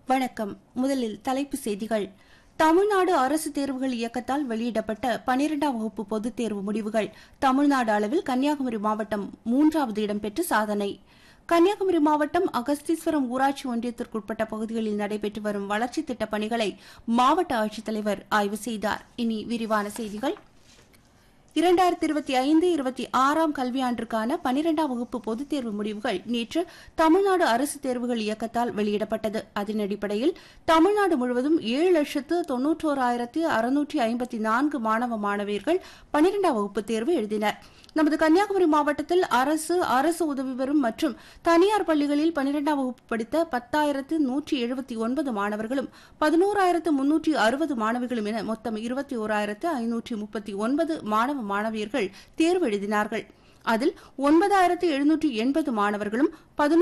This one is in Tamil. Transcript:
வணக்கம் முதலில் தலைப்புச் செய்திகள் தமிழ்நாடு அரசு தேர்வுகள் இயக்கத்தால் வெளியிடப்பட்ட பனிரெண்டாம் வகுப்பு பொதுத் தேர்வு முடிவுகள் தமிழ்நாடு அளவில் கன்னியாகுமரி மாவட்டம் மூன்றாவது இடம் பெற்று சாதனை கன்னியாகுமரி மாவட்டம் அகஸ்தீஸ்வரம் ஊராட்சி ஒன்றியத்திற்குட்பட்ட பகுதிகளில் நடைபெற்று வரும் வளர்ச்சித் திட்டப் பணிகளை மாவட்ட ஆட்சித்தலைவர் ஆய்வு செய்தார் இனி விரிவான செய்திகள் இரண்டாயிரத்தி இருபத்தி ஐந்து இருபத்தி ஆறாம் கல்வியாண்டிற்கான பனிரெண்டாம் வகுப்பு பொதுத் தேர்வு முடிவுகள் நேற்று தமிழ்நாடு அரசு தேர்வுகள் இயக்கத்தால் வெளியிடப்பட்டது அதன் அடிப்படையில் தமிழ்நாடு முழுவதும் ஏழு லட்சத்து தொன்னூற்றோராயிரத்து அறுநூற்றி ஐம்பத்தி நான்கு மாணவ மாணவியர்கள் பனிரெண்டாம் வகுப்பு தேர்வு எழுதினர் நமது கன்னியாகுமரி மாவட்டத்தில் அரசு அரசு உதவி பெறும் மற்றும் தனியார் பள்ளிகளில் பனிரெண்டாம் வகுப்பு படித்த பத்தாயிரத்து நூற்றி எழுபத்தி ஒன்பது மாணவர்களும் பதினோராயிரத்து முன்னூற்றி அறுபது மாணவிகளும் என மொத்தம் இருபத்தி ஓராயிரத்து ஐநூற்றி முப்பத்தி ஒன்பது மாணவ மாணவியர்கள் தேர்வு எழுதினார்கள் அதில் ஒன்பதாயிரத்து எழுநூற்றி எண்பது மாணவர்களும்